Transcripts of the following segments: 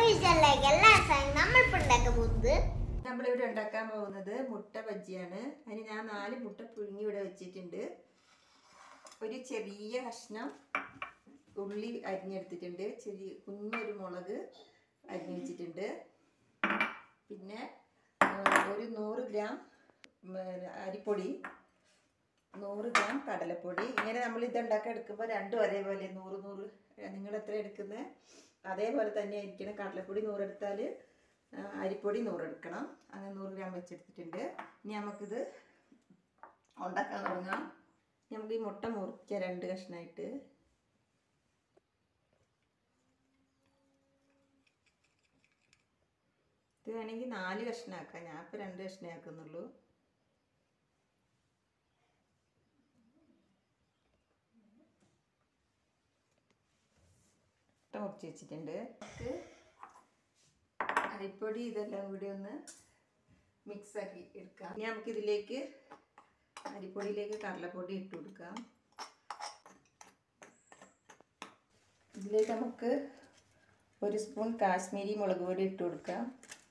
വീഴ്ചയിലേക്ക് എല്ലാ സാധനവും നമ്മളിപ്പോൾ ഉണ്ടാക്കാൻ പോകുന്നത് നമ്മളിവിടെ ഉണ്ടാക്കാൻ പോകുന്നത് മുട്ട ബജ്ജിയാണ് അതിന് ഞാൻ നാല് മുട്ട പുഴുങ്ങി ഇവിടെ വെച്ചിട്ടുണ്ട് ഒരു ചെറിയ കഷ്ണം ഉള്ളി അരിഞ്ഞെടുത്തിട്ടുണ്ട് ചെറിയ കുഞ്ഞൊരു മുളക് അരിഞ്ഞു വെച്ചിട്ടുണ്ട് പിന്നെ ആ, ഒരു നൂറ് ഗ്രാം ഉം, അരിപ്പൊടി നൂറ് ഗ്രാം കടലപ്പൊടി ഇങ്ങനെ നമ്മൾ ഇത് ഉണ്ടാക്കാൻ എടുക്കുമ്പോൾ രണ്ടും ഒരേപോലെ നൂറ് നൂറ് നിങ്ങൾ എത്ര എടുക്കുന്നത് അതേപോലെ തന്നെ ആയിരിക്കണം കടലപ്പൊടി നൂറെടുത്താൽ ആ, അരിപ്പൊടി നൂറെടുക്കണം അങ്ങനെ നൂറ് ഗ്രാം വെച്ചെടുത്തിട്ടുണ്ട് ഇനി നമുക്കിത് ഉണ്ടാക്കാൻ തുടങ്ങാം നമുക്ക് ഈ മുട്ട മുറിക്കുക രണ്ട് കഷ്ണമായിട്ട് ഇത് വേണമെങ്കിൽ നാല് കഷ്ണമാക്കാം ഞാൻ ഇപ്പോൾ രണ്ട് കഷ്ണമേ ആക്കുന്നുള്ളൂ മുട്ട മുറിച്ച് വെച്ചിട്ടുണ്ട് നമുക്ക് അരിപ്പൊടി ഇതെല്ലാം കൂടി ഒന്ന് മിക്സ് ആക്കി എടുക്കാം ഇനി നമുക്ക് ഇതിലേക്ക് അരിപ്പൊടിയിലേക്ക് കടലപ്പൊടി ഇട്ട് കൊടുക്കാം ഇതിലേക്ക് നമുക്ക് ഒരു സ്പൂൺ കാശ്മീരി മുളക് പൊടി ഇട്ട് കൊടുക്കാം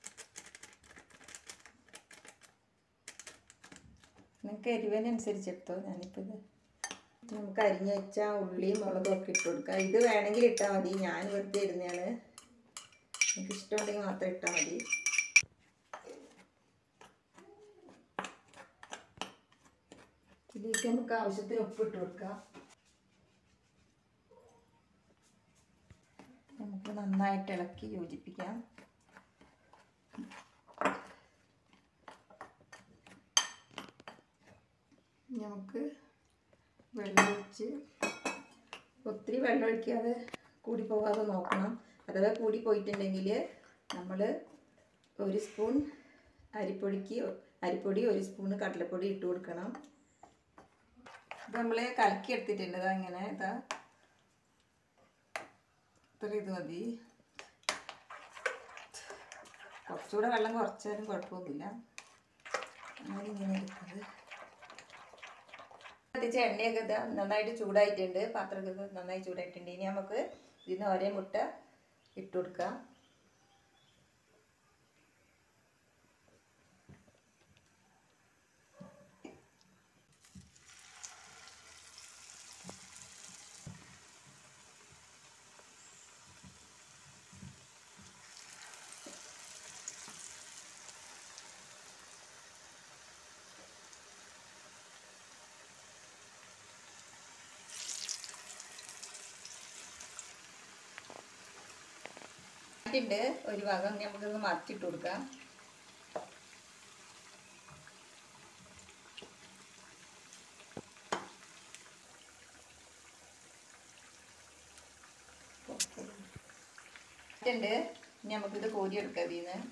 നിങ്ങൾക്ക് എരിവിനനുസരിച്ച് എടുത്തോ ഞാനിപ്പോൾ ഇത് നമുക്ക് അരിഞ്ഞ് വെച്ച ഉള്ളിയും മുളകും ഒക്കെ ഇട്ട് കൊടുക്കാം ഇത് വേണമെങ്കിൽ ഇട്ടാൽ മതി ഞാൻ വെറുതെ ഇടുന്നതാണ് നിങ്ങൾക്ക് ഇഷ്ടമുണ്ടെങ്കിൽ മാത്രം ഇട്ടാൽ മതി ഇതിലേക്ക് നമുക്ക് ആവശ്യത്തിന് ഉപ്പ് ഇട്ട് കൊടുക്കാം നമുക്ക് നന്നായിട്ട് ഇളക്കി യോജിപ്പിക്കാം ഇനി നമുക്ക് വെള്ളം ഒഴിച്ച് ഒത്തിരി വെള്ളം ഒഴിക്കാതെ കൂടി പോകാതെ നോക്കണം അഥവാ കൂടി പോയിട്ടുണ്ടെങ്കിൽ നമ്മൾ ഒരു സ്പൂൺ അരിപ്പൊടിക്ക് അരിപ്പൊടി ഒരു സ്പൂൺ കടലപ്പൊടി ഇട്ട് കൊടുക്കണം ഇത് നമ്മൾ കലക്കി എടുത്തിട്ടുണ്ട് ഇതാ ഇങ്ങനെ ഇതാ ഇത്ര ഇത് മതി കുറച്ചുകൂടെ വെള്ളം കുറച്ചാലും കുഴപ്പമൊന്നുമില്ല അങ്ങനെ ഇങ്ങനെ എടുത്തത് കത്തിച്ച എണ്ണയൊക്കെ ഇതാ നന്നായിട്ട് ചൂടായിട്ടുണ്ട് പാത്രമൊക്കെ നന്നായി ചൂടായിട്ടുണ്ട് ഇനി നമുക്ക് ഇതിന് ഒരേ മുട്ട ഇട്ട് കൊടുക്കാം ഉണ്ട് ഒരു ഭാഗം നമുക്കൊന്ന് മറിച്ചിട്ട് കൊടുക്കാം ഉണ്ട് ഇനി നമുക്കിത് കോരി എടുക്കാം ഇതിൽ നിന്ന്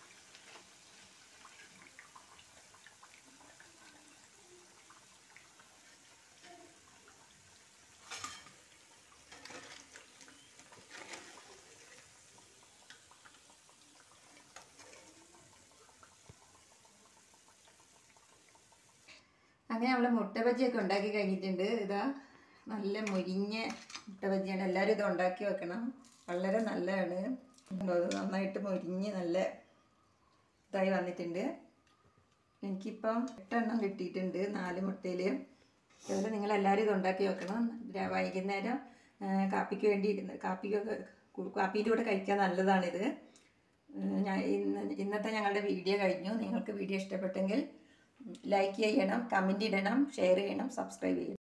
അങ്ങനെ നമ്മൾ മുട്ട ബജിയൊക്കെ ഉണ്ടാക്കി കഴിഞ്ഞിട്ടുണ്ട് ഇതാ നല്ല മുരിഞ്ഞ മുട്ട ബജിയാണ് എല്ലാവരും ഇത് ഉണ്ടാക്കി വെക്കണം വളരെ നല്ലതാണ് ഉണ്ടോ? അത് നന്നായിട്ട് മുരിഞ്ഞ് നല്ല ഇതായി വന്നിട്ടുണ്ട് എനിക്കിപ്പം എട്ടെണ്ണം കിട്ടിയിട്ടുണ്ട് നാല് മുട്ടയിൽ അതുപോലെ നിങ്ങൾ എല്ലാവരും ഇത് ഉണ്ടാക്കി വെക്കണം ര- വൈകുന്നേരം ആ, കാപ്പിക്ക് വേണ്ടി ഇരുന്ന് കാപ്പിക്കൊക്കെ കു- കാപ്പീൻ്റെ കൂടെ കഴിക്കാൻ നല്ലതാണിത് ഉം, ഞാൻ ഇന്ന് ഇന്നത്തെ ഞങ്ങളുടെ വീഡിയോ കഴിഞ്ഞു നിങ്ങൾക്ക് വീഡിയോ ഇഷ്ടപ്പെട്ടെങ്കിൽ ലൈക്ക് ചെയ്യണം കമൻറ്റ് ഇടണം ഷെയർ ചെയ്യണം സബ്സ്ക്രൈബ് ചെയ്യണം